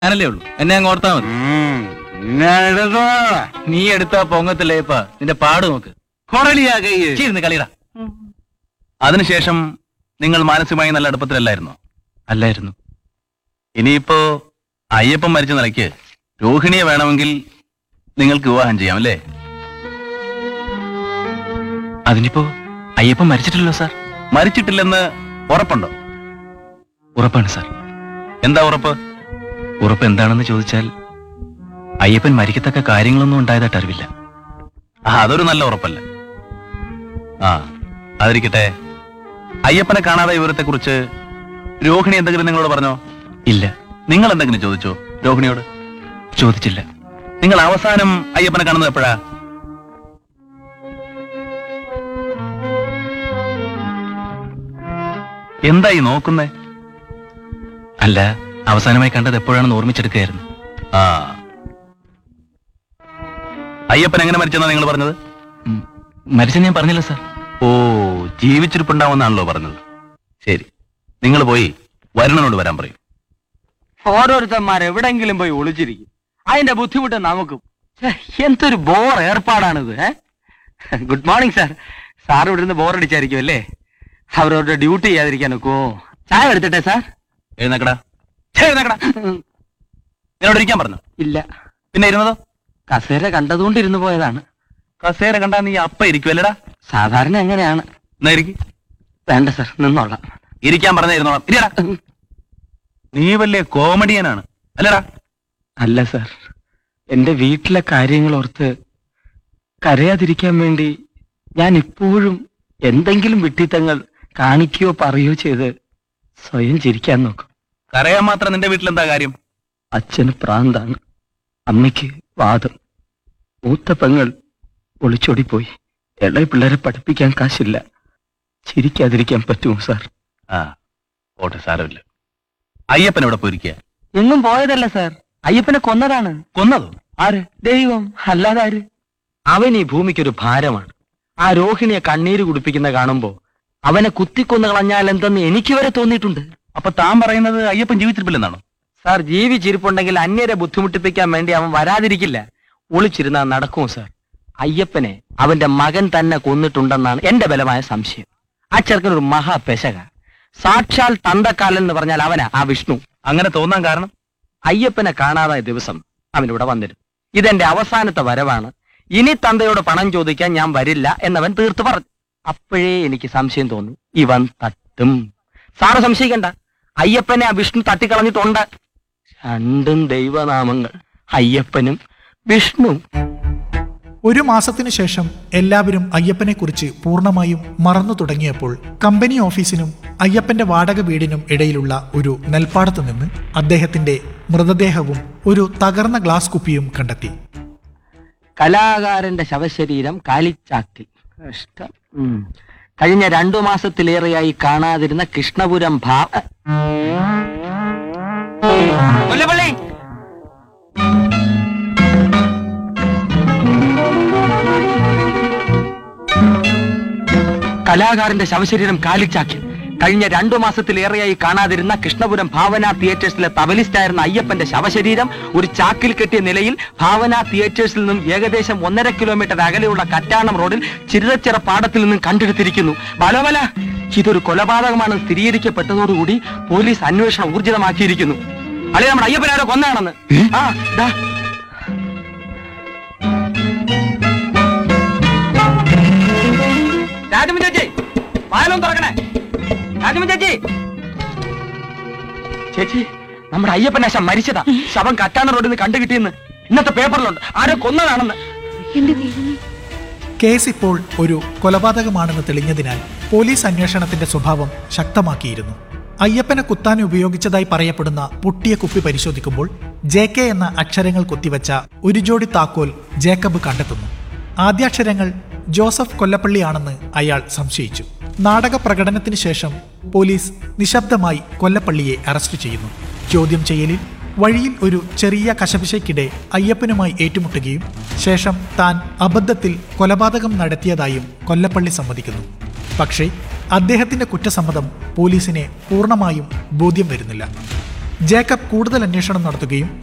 ഞാനല്ലേ ഉള്ളൂ എന്നെ അങ്ങ് ഓർത്താ മതി ഉം, ഞാൻ എടുത്തോളാം. നീ എടുത്താ പൊങ്ങത്തില്ലേപ്പാ നിന്റെ പാട് നോക്ക് കൊറലിയാ കയ്യ് ഇരുന്ന് കളിയടാ അതിനുശേഷം നിങ്ങൾ മാനസികമായി നല്ല അടുപ്പത്തിലല്ലായിരുന്നോ അല്ലായിരുന്നു ഇനിയിപ്പോ അയ്യപ്പൻ മരിച്ച നിലയ്ക്ക് രോഹിണിയെ വേണമെങ്കിൽ നിങ്ങൾക്ക് വിവാഹം ചെയ്യാം അല്ലേ അതിനിപ്പോ അയ്യപ്പൻ മരിച്ചിട്ടില്ലല്ലോ സാർ മരിച്ചിട്ടില്ലെന്ന് ഉറപ്പുണ്ടോ ഉറപ്പാണ് സാർ എന്താ ഉറപ്പ് ഉറപ്പ് എന്താണെന്ന് ചോദിച്ചാൽ അയ്യപ്പൻ മരിക്കത്തക്ക കാര്യങ്ങളൊന്നും ഉണ്ടായതായിട്ട് അറിവില്ല ആ അതൊരു നല്ല ഉറപ്പല്ല ആ അതിരിക്കട്ടെ അയ്യപ്പനെ കാണാതെ വിവരത്തെ കുറിച്ച് രോഹിണി എന്തെങ്കിലും നിങ്ങളോട് പറഞ്ഞോ ഇല്ല നിങ്ങൾ എന്തെങ്കിലും ചോദിച്ചോ രോഹിണിയോട് ചോദിച്ചില്ല നിങ്ങൾ അവസാനം അയ്യപ്പനെ കാണുന്നത് എപ്പോഴാ എന്തായി നോക്കുന്നേ അല്ല അവസാനമായി കണ്ടത് എപ്പോഴാണെന്ന് ഓർമ്മിച്ചെടുക്കുകയായിരുന്നു ആ അയ്യപ്പൻ എങ്ങനെ മരിച്ചെന്നാ നിങ്ങൾ പറഞ്ഞത് മരിച്ചെന്ന് ഞാൻ പറഞ്ഞില്ല സാർ ഓ ജീവിച്ചിരിപ്പുണ്ടാവുന്നാണല്ലോ പറഞ്ഞത് ശരി നിങ്ങൾ പോയി വരുണനോട് വരാൻ പറയും ഓരോരുത്തന്മാർ എവിടെങ്കിലും പോയി ഒളിച്ചിരിക്കും അതിന്റെ ബുദ്ധിമുട്ട് നമുക്കും ഛെ, എന്തൊരു ബോർ ഏർപ്പാടാണിത് ഏ ഗുഡ് മോർണിംഗ് സാർ സാർ ഇവിടെ നിന്ന് ബോർ അടിച്ചായിരിക്കും അല്ലേ അവരവരുടെ ഡ്യൂട്ടി ചെയ്യാതിരിക്കാൻ നോക്കുവോ ചായ എടുത്തിട്ടെ സാർ എഴുന്നേക്കടാ ഛേ, എഴുന്നേക്കടാ എന്നോട് ഇരിക്കാൻ പറഞ്ഞു ഇല്ല പിന്നെ ഇരുന്നതോ കസേര കണ്ടതുകൊണ്ട് ഇരുന്ന് പോയതാണ് കസേര കണ്ടാ നീ അപ്പ ഇരിക്കുവല്ലടാ സാധാരണ എങ്ങനെയാണ് എന്നാ ഇരിക്ക് വേണ്ട സാർ നിന്നോളാം ഇരിക്കാൻ പറഞ്ഞ ഇരുന്നോളാം ഇരിയടാ നീ വലിയ കോമഡിയനാണ് അല്ലടാ അല്ല സാർ എന്റെ വീട്ടിലെ കാര്യങ്ങൾ ഓർത്ത് കരയാതിരിക്കാൻ വേണ്ടി ഞാൻ ഇപ്പോഴും എന്തെങ്കിലും വിട്ടിത്തങ്ങൾ കാണിക്കുകയോ പറയുകയോ ചെയ്ത് സ്വയം ചിരിക്കാൻ നോക്കും കരയാൻ മാത്രം നിന്റെ വീട്ടിൽ എന്താ കാര്യം അച്ഛന് പ്രാന്താണ് അമ്മയ്ക്ക് വാദം മൂത്ത പെങ്ങൾ ഒളിച്ചോടിപ്പോയി ഇളയ പിള്ളേരെ പഠിപ്പിക്കാൻ കാശില്ല ചിരിക്കാതിരിക്കാൻ പറ്റുമോ സാർ ആ ഓട്ടെ സാരമില്ല അയ്യപ്പൻ എവിടെ പോയിരിക്കുക എങ്ങും പോയതല്ല സാർ അയ്യപ്പനെ കൊന്നതാണ് കൊന്നതോ ആര് ദൈവം അല്ലാതെ ആര് അവൻ ഈ ഭൂമിക്കൊരു ഭാരമാണ് ആ രോഹിണിയെ കണ്ണീര് കുടിപ്പിക്കുന്ന കാണുമ്പോ അവനെ കുത്തിക്കൊന്നു കളഞ്ഞാൽ എന്തെന്ന് എനിക്ക് വരെ തോന്നിയിട്ടുണ്ട് അപ്പൊ താൻ പറയുന്നത് അയ്യപ്പൻ ജീവിച്ചിരിപ്പില്ലെന്നാണോ സാർ ജീവിച്ചിരിപ്പുണ്ടെങ്കിൽ അന്യരെ ബുദ്ധിമുട്ടിപ്പിക്കാൻ വേണ്ടി അവൻ വരാതിരിക്കില്ല ഒളിച്ചിരുന്നാ നടക്കും സാർ അയ്യപ്പനെ അവന്റെ മകൻ തന്നെ കൊന്നിട്ടുണ്ടെന്നാണ് എന്റെ ബലമായ സംശയം ആ ചെറുക്കൻ ഒരു മഹാപെശക സാക്ഷാൽ തന്തക്കാലൻ എന്ന് പറഞ്ഞാൽ അവനാ ആ വിഷ്ണു അങ്ങനെ തോന്നാൻ കാരണം അയ്യപ്പനെ കാണാതായ ദിവസം അവനിവിടെ വന്നിരുന്നു ഇതെന്റെ അവസാനത്തെ വരവാണ് ഇനി തന്തയോട് പണം ചോദിക്കാൻ ഞാൻ വരില്ല എന്നവൻ തീർത്തു പറഞ്ഞു അപ്പോഴേ എനിക്ക് സംശയം തോന്നി ഇവൻ തട്ടും സാറ് സംശയിക്കണ്ട അയ്യപ്പനെ ആ വിഷ്ണു തട്ടിക്കളഞ്ഞിട്ടുണ്ട് രണ്ടും ദൈവനാമങ്ങൾ അയ്യപ്പനും വിഷ്ണു ഒരു മാസത്തിനു ശേഷം എല്ലാവരും അയ്യപ്പനെക്കുറിച്ച് പൂർണ്ണമായും മറന്നു തുടങ്ങിയപ്പോൾ കമ്പനി ഓഫീസിനും അയ്യപ്പന്റെ വാടക വീടിനും ഇടയിലുള്ള ഒരു നെൽപ്പാടത്ത് നിന്ന് അദ്ദേഹത്തിന്റെ മൃതദേഹവും ഒരു തകർന്ന ഗ്ലാസ് കുപ്പിയും കണ്ടെത്തി കലാകാരന്റെ ശവശരീരം കാലിച്ചാക്കിൽ കഷ്ടം. ഉം. കഴിഞ്ഞ രണ്ടു മാസത്തിലേറെയായി കാണാതിരുന്ന കൃഷ്ണപുരം ഭാ കൊല്ലപ്പള്ളി കലാകാരന്റെ ശവശരീരം കാലിച്ചാക്കിൽ കഴിഞ്ഞ രണ്ടു മാസത്തിലേറെയായി കാണാതിരുന്ന കൃഷ്ണപുരം ഭാവന തിയേറ്റേഴ്സിലെ തബലിസ്റ്റായിരുന്ന അയ്യപ്പന്റെ ശവശരീരം ഒരു ചാക്കിൽ കെട്ടിയ നിലയിൽ ഭാവന തിയേറ്റേഴ്സിൽ നിന്നും ഏകദേശം ഒന്നര കിലോമീറ്റർ അകലെയുള്ള കറ്റാണം റോഡിൽ ചിരുതച്ചിറ പാടത്തിൽ നിന്നും കണ്ടെടുത്തിരിക്കുന്നു ബലബല ഇതൊരു കൊലപാതകമാണ് സ്ഥിരീകരിക്കപ്പെട്ടതോടുകൂടി പോലീസ് അന്വേഷണം ഊർജിതമാക്കിയിരിക്കുന്നു അല്ലെ നമ്മുടെ അയ്യപ്പനാരോ കൊന്നാണെന്ന് ആ ദാ രാജമൻ ചേച്ചി പാലം തുറക്കണേ രാജമൻ ചേച്ചി ചേച്ചി നമ്മുടെ അയ്യപ്പനാശം മരിച്ചതാ ശവം കറ്റാണ റോഡിൽ നിന്ന് കണ്ടുകിട്ടിയെന്ന് ഇന്നത്തെ പേപ്പറിലുണ്ട് ആരോ കൊന്നതാണെന്ന് എന്റെ ദൈവമേ കേസ് ഇപ്പോൾ ഒരു കൊലപാതകമാണെന്ന് തെളിഞ്ഞതിനാൽ പോലീസ് അന്വേഷണത്തിന്റെ സ്വഭാവം ശക്തമാക്കിയിരുന്നു അയ്യപ്പനെ കുത്താൻ ഉപയോഗിച്ചതായി പറയപ്പെടുന്ന പൊട്ടിയ കുപ്പി പരിശോധിക്കുമ്പോൾ ജെ കെ എന്ന അക്ഷരങ്ങൾ കുത്തിവെച്ച ഒരു ജോഡി താക്കോൽ ജേക്കബ് കണ്ടെത്തുന്നു ആദ്യാക്ഷരങ്ങൾ ജോസഫ് കൊല്ലപ്പള്ളിയാണെന്ന് അയാൾ സംശയിച്ചു നാടക പ്രകടനത്തിന് ശേഷം പോലീസ് നിശബ്ദമായി കൊല്ലപ്പള്ളിയെ അറസ്റ്റ് ചെയ്യുന്നു ചോദ്യം ചെയ്യലിൽ വഴിയിൽ ഒരു ചെറിയ കശപിശയ്ക്കിടെ അയ്യപ്പനുമായി ഏറ്റുമുട്ടുകയും ശേഷം താൻ അബദ്ധത്തിൽ കൊലപാതകം നടത്തിയതായും കൊല്ലപ്പള്ളി സമ്മതിക്കുന്നു പക്ഷേ അദ്ദേഹത്തിന്റെ കുറ്റസമ്മതം പോലീസിനെ പൂർണ്ണമായും ബോധ്യം വരുന്നില്ല ജേക്കബ് കൂടുതൽ അന്വേഷണം നടത്തുകയും